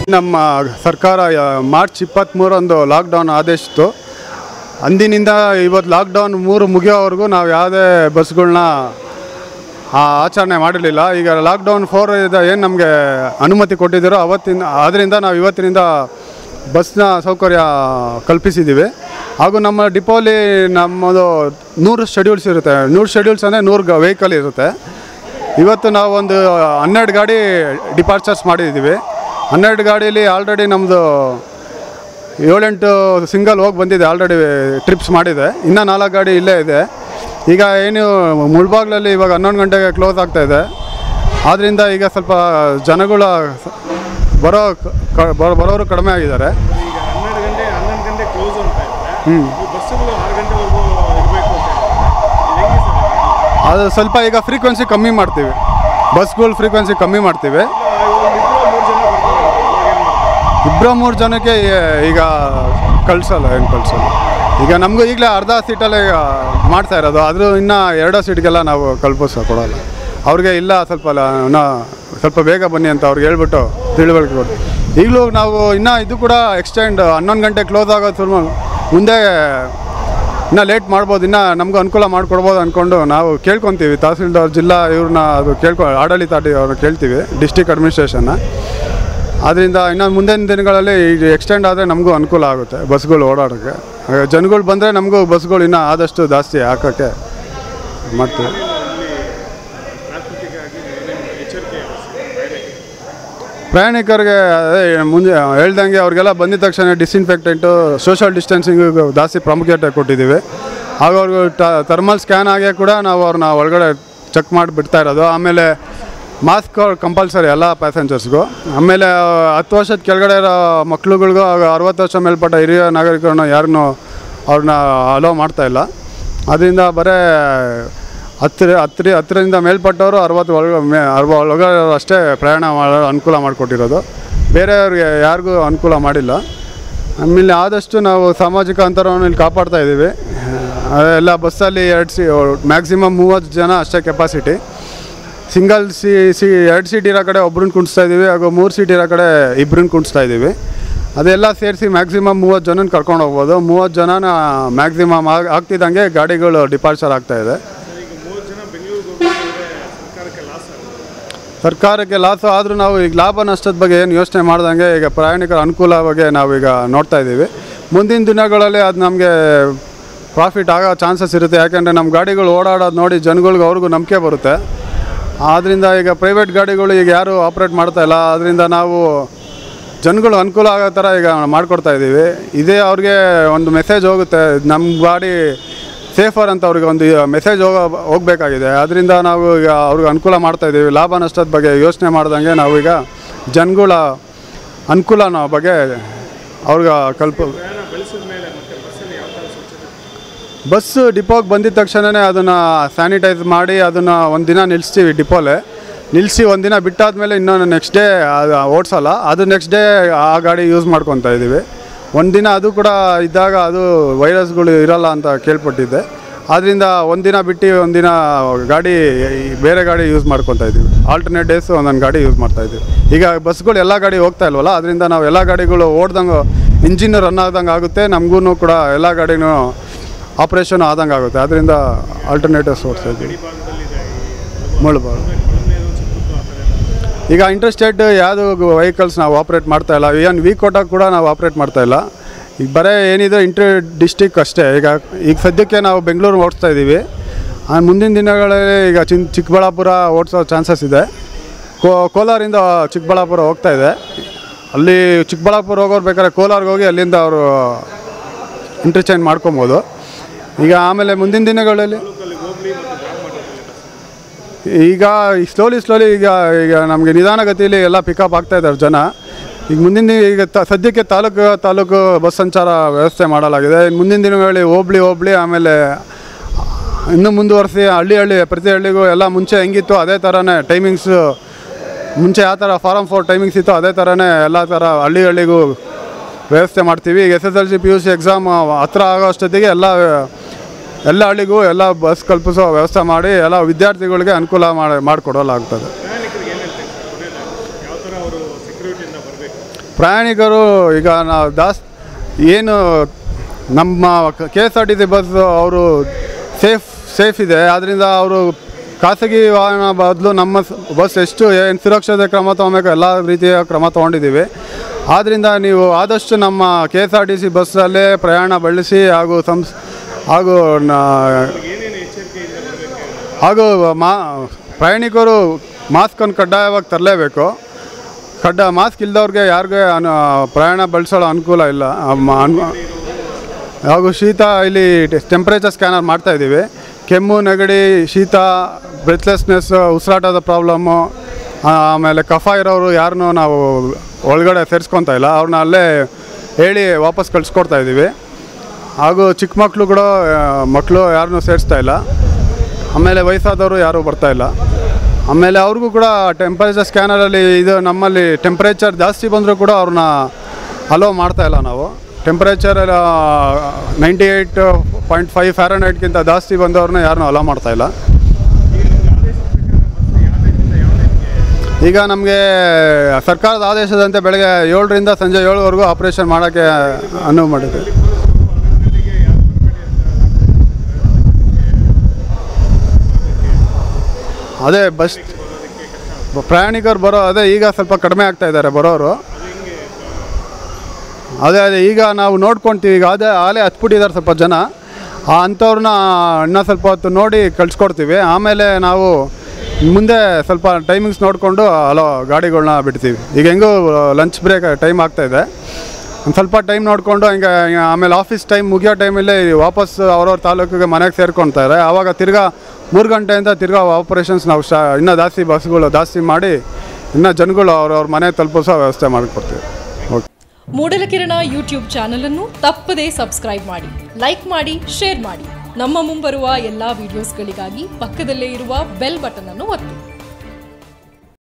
ನಮ್ಮ ಸರ್ಕಾರ ಯ- ಮಾರ್ಚ್ ಇಪ್ಪತ್ತ್ಮೂರಂದು ಲಾಕ್ಡೌನ್ ಆದೇಶಿತ್ತು ಅಂದಿನಿಂದ ಇವತ್ತು ಲಾಕ್ಡೌನ್ ಮೂರು ಮುಗಿಯೋವರೆಗೂ ನಾವು ಯಾವುದೇ ಬಸ್ಗಳನ್ನ ಆಚರಣೆ ಮಾಡಿರಲಿಲ್ಲ ಈಗ ಲಾಕ್ಡೌನ್ ಫೋರ್ ಏನು ನಮಗೆ ಅನುಮತಿ ಕೊಟ್ಟಿದ್ದೀರೋ ಅವತ್ತಿನ ಆದ್ದರಿಂದ ನಾವು ಇವತ್ತಿನಿಂದ ಬಸ್ನ ಸೌಕರ್ಯ ಕಲ್ಪಿಸಿದ್ದೀವಿ ಹಾಗೂ ನಮ್ಮ ಡಿಪೋಲಿ ನಮ್ಮದು ನೂರು ಶೆಡ್ಯೂಲ್ಸ್ ಇರುತ್ತೆ ನೂರು ಶೆಡ್ಯೂಲ್ಸ್ ಅಂದರೆ ನೂರು ಗ ವೆಹಿಕಲ್ ಇರುತ್ತೆ ಇವತ್ತು ನಾವು ಒಂದು ಹನ್ನೆರಡು ಗಾಡಿ ಡಿಪಾರ್ಚರ್ಸ್ ಮಾಡಿದ್ದೀವಿ ಹನ್ನೆರಡು ಗಾಡೀಲಿ ಆಲ್ರೆಡಿ ನಮ್ಮದು ಏಳೆಂಟು ಸಿಂಗಲ್ ಹೋಗಿ ಬಂದಿದೆ ಆಲ್ರೆಡಿ ಟ್ರಿಪ್ಸ್ ಮಾಡಿದೆ ಇನ್ನೂ ನಾಲ್ಕು ಗಾಡಿ ಇಲ್ಲೇ ಇದೆ ಈಗ ಏನು ಮುಳ್ಬಾಗ್ಲಲ್ಲಿ ಇವಾಗ ಹನ್ನೊಂದು ಗಂಟೆಗೆ ಕ್ಲೋಸ್ ಆಗ್ತಾ ಇದೆ ಆದ್ದರಿಂದ ಈಗ ಸ್ವಲ್ಪ ಜನಗಳ ಸ- ಬರೋ ಕ- ಬರೋ- ಬರೋರು ಕಡಿಮೆ ಆಗಿದ್ದಾರೆ ಈಗ ಹನ್ನೆರಡು ಗಂಟೆ ಹನ್ನೊಂದು ಗಂಟೆ ಕ್ಲೋಸ್ ಅಂತ ಇದ್ದಾರೆ ಹ್ಞೂ ಈ ಬಸ್ಸುಗಳು ಆರು ಗಂಟೆವರೆಗೂ ಇರಬೇಕು ಅಂತ ಹೇಳಿದ್ದಾರೆ ಇದು ಹೆಂಗೆ ಸರ್ ಅದು ಸ್ವಲ್ಪ ಈಗ ಫ್ರೀಕ್ವೆನ್ಸಿ ಕಮ್ಮಿ ಮಾಡ್ತೀವಿ ಬಸ್ಗಳು ಫ್ರೀಕ್ವೆನ್ಸಿ ಕಮ್ಮಿ ಮಾಡ್ತೀವಿ ಇಬ್ಬರು ಮೂರು ಜನಕ್ಕೆ ಏ- ಈಗ ಕಳ್ಸಲ್ಲ ಏನು ಕಳ್ಸಲ್ಲ ಈಗ ನಮಗೂ ಈಗಲೇ ಅರ್ಧ ಸೀಟಲ್ಲೇ ಈಗ ಮಾಡ್ತಾ ಇರೋದು ಆದರೂ ಇನ್ನೂ ಎರಡೋ ಸೀಟ್ಗೆಲ್ಲ ನಾವು ಕಲ್ಪಿಸ ಕೊಡೋಲ್ಲ ಅವ್ರಿಗೆ ಇಲ್ಲ ಸ್ವಲ್ಪ ಲ- ಇನ್ನ ಸ್ವಲ್ಪ ಬೇಗ ಬನ್ನಿ ಅಂತ ಅವ್ರಿಗೆ ಹೇಳ್ಬಿಟ್ಟು ತಿಳುವಳಿಕೆ ಕೊಟ್ಟು ಈಗಲೂ ನಾವು ಇನ್ನೂ ಇದು ಕೂಡ ಎಕ್ಸ್ಟೆಂಡ್ ಹನ್ನೊಂದು ಗಂಟೆ ಕ್ಲೋಸ್ ಆಗೋದು ಶುರು ಮಾಡ್- ಮುಂದೆ ಇನ್ನೂ ಲೇಟ್ ಮಾಡ್ಬೋದು ಇನ್ನೂ ನಮಗೂ ಅನುಕೂಲ ಮಾಡಿಕೊಡ್ಬೋದು ಅಂದ್ಕೊಂಡು ನಾವು ಕೇಳ್ಕೊತೀವಿ ತಹಸೀಲ್ದಾರ್ ಜಿಲ್ಲಾ ಇವ್ರನ್ನ ಅದು ಕೇಳ್ಕೊ ಆಡಳಿತ ಅವ್ರನ್ನ ಕೇಳ್ತೀವಿ ಡಿಸ್ಟಿಕ್ ಅಡ್ಮಿನಿಸ್ಟ್ರೇಷನ್ನ ಆದ್ದರಿಂದ ಇನ್ನು ಮುಂದಿನ ದಿನಗಳಲ್ಲಿ ಈಗ ಎಕ್ಸ್ಟೆಂಡ್ ಆದರೆ ನಮಗೂ ಅನುಕೂಲ ಆಗುತ್ತೆ ಬಸ್ಗಳು ಓಡಾಡೋಕ್ಕೆ ಹಾಗೆ ಜನಗಳು ಬಂದರೆ ನಮಗೂ ಬಸ್ಗಳು ಇನ್ನೂ ಆದಷ್ಟು ಜಾಸ್ತಿ ಹಾಕೋಕ್ಕೆ ಮಾಡ್ತೀವಿ ಪ್ರಯಾಣಿಕರಿಗೆ ಅದೇ ಮುಂದೆ ಹೇಳ್ದಂಗೆ ಅವ್ರಿಗೆಲ್ಲ ಬಂದಿದ ತಕ್ಷಣ ಡಿಸ್ಇನ್ಫೆಕ್ಟೆಂಟು ಸೋಷಲ್ ಡಿಸ್ಟೆನ್ಸಿಂಗ್ ಜಾಸ್ತಿ ಪ್ರಾಮುಖ್ಯತೆ ಕೊಟ್ಟಿದ್ದೀವಿ ಹಾಗೂ ಅವ್ರಿಗೆ ಥರ್ಮಲ್ ಸ್ಕ್ಯಾನ್ ಆಗೇ ಕೂಡ ನಾವು ಅವ್ರನ್ನ ಒಳಗಡೆ ಚೆಕ್ ಮಾಡಿ ಬಿಡ್ತಾ ಇರೋದು ಆಮೇಲೆ ಮಾಸ್ಕ್ ಕಂಪಲ್ಸರಿ ಎಲ್ಲ ಪ್ಯಾಸೆಂಜರ್ಸ್ಗೂ ಆಮೇಲೆ ಆ, ಹತ್ತು ವರ್ಷದ ಕೆಳಗಡೆ ಇರೋ ಮಕ್ಳುಗಳಿಗೂ ಹಾಗೂ ಅರವತ್ತು ವರ್ಷ ಮೇಲ್ಪಟ್ಟ ಹಿರಿಯ ನಾಗರಿಕರನ್ನ ಯಾರನ್ನೂ ಅವ್ರನ್ನ ಅಲೋ ಮಾಡ್ತಾ ಇಲ್ಲ ಅದರಿಂದ ಬರೀ ಹತ್ತಿರ ಹತ್ತಿರ ಹತ್ತರಿಂದ ಮೇಲ್ಪಟ್ಟವರು ಅರವತ್ತು ಒಳಗೆ ಮೇ ಅರವ ಒಳಗಡೆ ಅಷ್ಟೇ ಪ್ರಯಾಣ ಮಾಡೋ ಅನುಕೂಲ ಮಾಡಿಕೊಟ್ಟಿರೋದು ಬೇರೆಯವ್ರಿಗೆ ಯಾರಿಗೂ ಅನುಕೂಲ ಮಾಡಿಲ್ಲ ಆಮೇಲೆ ಆದಷ್ಟು ನಾವು ಸಾಮಾಜಿಕ ಅಂತರವನ್ನು ಇಲ್ಲಿ ಕಾಪಾಡ್ತಾ ಇದ್ದೀವಿ ಎಲ್ಲ ಬಸ್ಸಲ್ಲಿ ಎರಡು ಸಿ ಮ್ಯಾಕ್ಸಿಮಮ್ ಮೂವತ್ತು ಜನ ಅಷ್ಟೇ ಕೆಪಾಸಿಟಿ ಸಿಂಗಲ್ ಸಿ ಸಿ ಎರಡು ಸೀಟ್ ಇರೋ ಕಡೆ ಒಬ್ರನ್ನ ಕುಣಿಸ್ತಾ ಇದ್ದೀವಿ ಹಾಗೂ ಮೂರು ಸೀಟ್ ಇರೋ ಕಡೆ ಇಬ್ಬರನ್ನ ಕುಣಿಸ್ತಾ ಇದ್ದೀವಿ ಅದೆಲ್ಲ ಸೇರಿಸಿ ಮ್ಯಾಕ್ಸಿಮಮ್ ಮೂವತ್ತು ಜನನ ಕರ್ಕೊಂಡು ಹೋಗ್ಬೋದು ಮೂವತ್ತು ಜನನ ಮ್ಯಾಕ್ಸಿಮಮ್ ಆಗ್ ಆಗ್ತಿದ್ದಂಗೆ ಗಾಡಿಗಳು ಡಿಪಾರ್ಚರ್ ಆಗ್ತಾ ಇದೆ ಈಗ ಮೂವತ್ತು ಜನ ಬೆಂಗಳೂರಿಗೆ ಹೋಗ್ತಿದ್ರೆ ಸರ್ಕಾರಕ್ಕೆ ಲಾಸ್ ಆಗುತ್ತೆ ಸರ್ಕಾರಕ್ಕೆ ಲಾಸ್ ಆದರೂ ನಾವು ಈಗ ಲಾಭ ನಷ್ಟದ ಬಗ್ಗೆ ಏನು ಯೋಚನೆ ಮಾಡ್ದಂಗೆ ಈಗ ಪ್ರಯಾಣಿಕರ ಅನುಕೂಲ ಬಗ್ಗೆ ನಾವೀಗ ನೋಡ್ತಾ ಇದ್ದೀವಿ ಮುಂದಿನ ದಿನಗಳಲ್ಲಿ ಅದು ನಮಗೆ ಪ್ರಾಫಿಟ್ ಆಗೋ ಚಾನ್ಸಸ್ ಇರುತ್ತೆ ಯಾಕೆಂದರೆ ನಮ್ಮ ಗಾಡಿಗಳು ಓಡಾಡೋದು ನೋಡಿ ಜನಗಳ್ಗೆ ಅವ್ರಿಗೂ ನಂಬಿಕೆ ಬರುತ್ತೆ ಆದ್ದರಿಂದ ಈಗ ಪ್ರೈವೇಟ್ ಗಾಡಿಗಳು ಈಗ ಯಾರು ಆಪ್ರೇಟ್ ಮಾಡ್ತಾ ಇಲ್ಲ ಅದರಿಂದ ನಾವು ಜನಗಳು ಅನುಕೂಲ ಆಗೋ ಥರ ಈಗ ಮಾಡಿಕೊಡ್ತಾ ಇದ್ದೀವಿ ಇದೇ ಅವ್ರಿಗೆ ಒಂದು ಮೆಸೇಜ್ ಹೋಗುತ್ತೆ ನಮ್ಮ ಗಾಡಿ ಸೇಫರ್ ಅಂತ ಅವ್ರಿಗೆ ಒಂದು ಮೆಸೇಜ್ ಹೋಗ ಹೋಗಬೇಕಾಗಿದೆ ಅದರಿಂದ ನಾವು ಈಗ ಅವ್ರಿಗೆ ಅನುಕೂಲ ಮಾಡ್ತಾ ಇದ್ದೀವಿ ಲಾಭ ನಷ್ಟದ ಬಗ್ಗೆ ಯೋಚನೆ ಮಾಡ್ದಂಗೆ ನಾವೀಗ ಜನಗಳ ಅನುಕೂಲನ ಬಗ್ಗೆ ಅವ್ರಿಗೆ ಕಲ್ಪ ಪ್ರಯಾಣ ಬೆಳೆಸಿದ ಮೇಲೆ ಮತ್ತೆ ಬಸ್ಸಲ್ಲಿ ಯಾವ ಥರ ಸ್ವಚ್ಛತೆ ಬಸ್ ಡಿಪೋಗೆ ಬಂದಿದ ತಕ್ಷಣವೇ ಅದನ್ನು ಸ್ಯಾನಿಟೈಸ್ ಮಾಡಿ ಅದನ್ನು ಒಂದು ದಿನ ನಿಲ್ಲಿಸ್ತೀವಿ ಡಿಪೋಲೆ ನಿಲ್ಲಿಸಿ ಒಂದು ದಿನ ಬಿಟ್ಟಾದ್ಮೇಲೆ ಇನ್ನೊಂದು ನೆಕ್ಸ್ಟ್ ಡೇ ಅದು ಓಡಿಸಲ್ಲ ಅದು ನೆಕ್ಸ್ಟ್ ಡೇ ಆ ಗಾಡಿ ಯೂಸ್ ಮಾಡ್ಕೊತಾ ಇದ್ದೀವಿ ಒಂದು ದಿನ ಅದು ಕೂಡ ಇದ್ದಾಗ ಅದು ವೈರಸ್ಗಳು ಇರಲ್ಲ ಅಂತ ಕೇಳ್ಪಟ್ಟಿದ್ದೆ ಆದ್ದರಿಂದ ಒಂದಿನ ಬಿಟ್ಟು ಒಂದಿನ ಗಾಡಿ ಬೇರೆ ಗಾಡಿ ಯೂಸ್ ಮಾಡ್ಕೊತಾ ಇದ್ದೀವಿ ಆಲ್ಟರ್ನೇಟ್ ಡೇಸ್ ಒಂದೊಂದು ಗಾಡಿ ಯೂಸ್ ಮಾಡ್ತಾ ಇದ್ದೀವಿ ಈಗ ಬಸ್ಗಳು ಎಲ್ಲ ಗಾಡಿ ಹೋಗ್ತಾ ಇಲ್ವಲ್ಲ ಅದರಿಂದ ನಾವು ಎಲ್ಲ ಗಾಡಿಗಳು ಓಡ್ದಂಗೆ ಇಂಜಿನ್ ರನ್ ಆದಂಗೆ ಆಗುತ್ತೆ ನಮಗೂ ಕೂಡ ಎಲ್ಲ ಗಾಡಿನೂ ಆಪ್ರೇಷನ್ ಆದಂಗೆ ಆಗುತ್ತೆ ಅದರಿಂದ ಆಲ್ಟರ್ನೇಟಿವ್ಸ್ ಓಡಿಸ್ತಾ ಇದ್ದೀವಿ ಮುಳ್ಬಾರ್ದು ಈಗ ಇಂಟರ್ಸ್ಟೇಟ್ ಯಾವುದು ವೆಹಿಕಲ್ಸ್ ನಾವು ಆಪ್ರೇಟ್ ಮಾಡ್ತಾ ಇಲ್ಲ ಏನು ವೀಕ್ ಕೊಟ್ಟಾಗ ಕೂಡ ನಾವು ಆಪ್ರೇಟ್ ಮಾಡ್ತಾ ಇಲ್ಲ ಈಗ ಬರೀ ಏನಿದೆ ಇಂಟರ್ ಡಿಸ್ಟಿಕ್ ಅಷ್ಟೇ ಈಗ ಈಗ ಸದ್ಯಕ್ಕೆ ನಾವು ಬೆಂಗಳೂರು ಓಡಿಸ್ತಾ ಇದ್ದೀವಿ ಆ ಮುಂದಿನ ದಿನಗಳಲ್ಲಿ ಈಗ ಚಿನ್ ಚಿಕ್ಕಬಳ್ಳಾಪುರ ಓಡಿಸೋ ಚಾನ್ಸಸ್ ಇದೆ ಕೋ ಕೋಲಾರಿಂದ ಚಿಕ್ಕಬಳ್ಳಾಪುರ ಹೋಗ್ತಾ ಇದೆ ಅಲ್ಲಿ ಚಿಕ್ಕಬಳ್ಳಾಪುರ ಹೋಗೋರು ಬೇಕಾದ್ರೆ ಕೋಲಾರ್ಗೆ ಹೋಗಿ ಅಲ್ಲಿಂದ ಅವರು ಇಂಟರ್ಚೇಂಜ್ ಮಾಡ್ಕೊಬೋದು ಈಗ ಆಮೇಲೆ ಮುಂದಿನ ದಿನಗಳಲ್ಲಿ ಈಗ ಸ್ಲೋಲಿ ಸ್ಲೋಲಿ ಈಗ ಈಗ ನಮಗೆ ನಿಧಾನಗತಿಯಲ್ಲಿ ಎಲ್ಲ ಪಿಕಪ್ ಆಗ್ತಾ ಇದ್ದಾರೆ ಜನ ಈಗ ಮುಂದಿನ ದಿನ ಈಗ ತ ಸದ್ಯಕ್ಕೆ ತಾಲೂಕು ತಾಲೂಕು ಬಸ್ ಸಂಚಾರ ವ್ಯವಸ್ಥೆ ಮಾಡಲಾಗಿದೆ ಇನ್ನು ಮುಂದಿನ ದಿನಗಳಲ್ಲಿ ಹೋಬ್ಳಿ ಹೋಬ್ಳಿ ಆಮೇಲೆ ಇನ್ನೂ ಮುಂದುವರಿಸಿ ಹಳ್ಳಿ ಹಳ್ಳಿ ಪ್ರತಿ ಹಳ್ಳಿಗೂ ಎಲ್ಲ ಮುಂಚೆ ಹೆಂಗಿತ್ತು ಅದೇ ಥರನೇ ಟೈಮಿಂಗ್ಸು ಮುಂಚೆ ಯಾವ ಥರ ಫಾರಮ್ ಫೋರ್ ಟೈಮಿಂಗ್ಸ್ ಇತ್ತು ಅದೇ ಥರನೇ ಎಲ್ಲ ಥರ ಹಳ್ಳಿ ಹಳ್ಳಿಗೂ ವ್ಯವಸ್ಥೆ ಮಾಡ್ತೀವಿ ಈಗ S S L C P U C exam ಹತ್ರ ಆಗೋ ಅಷ್ಟೊತ್ತಿಗೆ ಎಲ್ಲ ಎಲ್ಲ ಹಳ್ಳಿಗೂ ಎಲ್ಲ ಬಸ್ ಕಲ್ಪಿಸೋ ವ್ಯವಸ್ಥೆ ಮಾಡಿ ಎಲ್ಲ ವಿದ್ಯಾರ್ಥಿಗಳಿಗೆ ಅನುಕೂಲ ಮಾಡಿ ಮಾಡಿಕೊಡಲಾಗ್ತದೆ ಪ್ರಯಾಣಿಕರಿಗೆ ಏನು ಹೇಳ್ತೀವಿ ಸರ್ ಕೊನೆಯದಾಗಿ ಯಾವ ಥರ ಅವರು ಸೆಕ್ಯೂರಿಟಿಯಿಂದ ಬರಬೇಕು ಪ್ರಯಾಣಿಕರು ಈಗ ನಾವು ದಾಸ್ ಏನು ನಮ್ಮ K S R T C bus ಅವರು ಸೇಫ್ ಸೇಫ್ ಇದೆ ಆದ್ದರಿಂದ ಅವರು ಖಾಸಗಿ ವಾಹನ ಬದಲು ನಮ್ಮ ಸ್- ಬಸ್ ಎಷ್ಟು ಏನು ಸುರಕ್ಷತೆ ಕ್ರಮ ತೊಗೊಬೇಕು ಎಲ್ಲ ರೀತಿಯ ಕ್ರಮ ತೊಗೊಂಡಿದ್ದೀವಿ ಆದ್ದರಿಂದ ನೀವು ಆದಷ್ಟು ನಮ್ಮ K S R T C ಬಸ್ಸಲ್ಲೇ ಪ್ರಯಾಣ ಬಳಸಿ ಹಾಗೂ ಸಂಸ್ ಹಾಗೂ ನ- ಹಾಗೂ ಮಾ ಪ್ರಯಾಣಿಕರು ಮಾಸ್ಕನ್ನು ಕಡ್ಡಾಯವಾಗಿ ತರಲೇಬೇಕು ಕಡ್ಡ ಮಾಸ್ಕ್ ಇಲ್ದವ್ರಿಗೆ ಯಾರಿಗೆ ಅನು ಪ್ರಯಾಣ ಬಳಸೋಳು ಅನುಕೂಲ ಇಲ್ಲ ಅಮ್ಮ- ಅನು- ಹಾಗೂ ಶೀತ ಇಲ್ಲಿ ಟೆಂಪ್ರೇಚರ್ ಸ್ಕ್ಯಾನರ್ ಮಾಡ್ತಾ ಇದ್ದೀವಿ ಕೆಮ್ಮು ನೆಗಡಿ ಶೀತ ಬ್ರೆತ್ಲೆಸ್ನೆಸ್ ಉಸಿರಾಟದ ಪ್ರಾಬ್ಲಮ್ಮು ಆಮೇಲೆ ಕಫ ಇರೋರು ಯಾರನ್ನೂ ನಾವು ಒಳಗಡೆ ಸೇರಿಸ್ಕೊತಾ ಇಲ್ಲ ಅವ್ರನ್ನ ಅಲ್ಲೇ ಹೇಳಿ ವಾಪಸ್ ಕಳಿಸ್ಕೊಡ್ತಾ ಇದ್ದೀವಿ ಹಾಗೂ ಚಿಕ್ಕ ಮಕ್ಕಳು ಕೂಡ ಮಕ್ಕಳು ಯಾರನ್ನೂ ಸೇರಿಸ್ತಾ ಇಲ್ಲ ಆಮೇಲೆ ವಯಸ್ಸಾದವರು ಯಾರೂ ಬರ್ತಾ ಇಲ್ಲ ಆಮೇಲೆ ಅವ್ರಿಗೂ ಕೂಡ ಟೆಂಪರೇಚರ್ ಸ್ಕ್ಯಾನರಲ್ಲಿ ಇದು ನಮ್ಮಲ್ಲಿ ಟೆಂಪ್ರೇಚರ್ ಜಾಸ್ತಿ ಬಂದರೂ ಕೂಡ ಅವ್ರನ್ನ ಅಲೋ ಮಾಡ್ತಾ ಇಲ್ಲ ನಾವು temperature ninety eight point five ಫ್ಯಾರನೈಟ್ಗಿಂತ ಜಾಸ್ತಿ ಬಂದವ್ರನ್ನ ಯಾರನ್ನೂ ಅಲೋ ಮಾಡ್ತಾ ಇಲ್ಲ ಈಗ ನಮಗೆ ಸರ್ಕಾರದ ಆದೇಶದಂತೆ ಬೆಳಗ್ಗೆ ಏಳರಿಂದ ಸಂಜೆ ಏಳುವರೆಗೂ ಆಪ್ರೇಷನ್ ಮಾಡೋಕ್ಕೆ ಅನುವು ಮಾಡಿದೆ ಅದೇ ಬಸ್ ಪ್ರಯಾಣಿಕರು ಬರೋ ಅದೇ ಈಗ ಸ್ವಲ್ಪ ಕಡಿಮೆ ಆಗ್ತಾ ಇದ್ದಾರೆ ಬರೋರು ಅದೇ ಅದೇ ಈಗ ನಾವು ನೋಡ್ಕೊತೀವಿ ಈಗ ಅದೇ ಆಲೇ ಹತ್ಬಿಟ್ಟಿದ್ದಾರೆ ಸ್ವಲ್ಪ ಜನ ಆ ಅಂಥವ್ರನ್ನ ಇನ್ನೂ ಸ್ವಲ್ಪ ಹೊತ್ತು ನೋಡಿ ಕಳಿಸ್ಕೊಡ್ತೀವಿ ಆಮೇಲೆ ನಾವು ಮುಂದೆ ಸ್ವಲ್ಪ ಟೈಮಿಂಗ್ಸ್ ನೋಡಿಕೊಂಡು ಅಲೋ ಗಾಡಿಗಳ್ನ ಬಿಡ್ತೀವಿ ಈಗ ಹೆಂಗೂ ಲಂಚ್ ಬ್ರೇಕ್ ಟೈಮ್ ಆಗ್ತಾಯಿದೆ ಒಂದು ಸ್ವಲ್ಪ ಟೈಮ್ ನೋಡಿಕೊಂಡು ಹಿಂಗೆ ಹಿಂಗೆ ಆಮೇಲೆ ಆಫೀಸ್ ಟೈಮ್ ಮುಗಿಯೋ ಟೈಮಲ್ಲಿ ವಾಪಸ್ ಅವ್ರವ್ರ ತಾಲೂಕಿಗೆ ಮನೆಗೆ ಸೇರ್ಕೊಳ್ತಾರೆ ಆವಾಗ ತಿರ್ಗಾ ಮೂರು ಗಂಟೆಯಿಂದ ತಿರ್ಗಾ ಆಪರೇಷನ್ಸ್ ನಾವು ಶಾ ಇನ್ನೂ ಜಾಸ್ತಿ ಬಸ್ಗಳು ಜಾಸ್ತಿ ಮಾಡಿ ಇನ್ನೂ ಜನಗಳು ಅವ್ರವ್ರ ಮನೆ ತಲುಪಿಸೋ ವ್ಯವಸ್ಥೆ ಮಾಡಿಕೊಡ್ತೀವಿ ಓಕೆ ಮೂಡಲಕಿರಣ ಯೂಟ್ಯೂಬ್ ಚಾನಲ್ ಅನ್ನು ತಪ್ಪದೇ ಸಬ್ಸ್ಕ್ರೈಬ್ ಮಾಡಿ ಲೈಕ್ ಮಾಡಿ ಶೇರ್ ಮಾಡಿ ನಮ್ಮ ಮುಂಬರುವ ಎಲ್ಲಾ ವಿಡಿಯೋಸ್ಗಳಿಗಾಗಿ ಪಕ್ಕದಲ್ಲೇ ಇರುವ ಬೆಲ್ ಬಟನ್ ಅನ್ನು ಒತ್ತಿ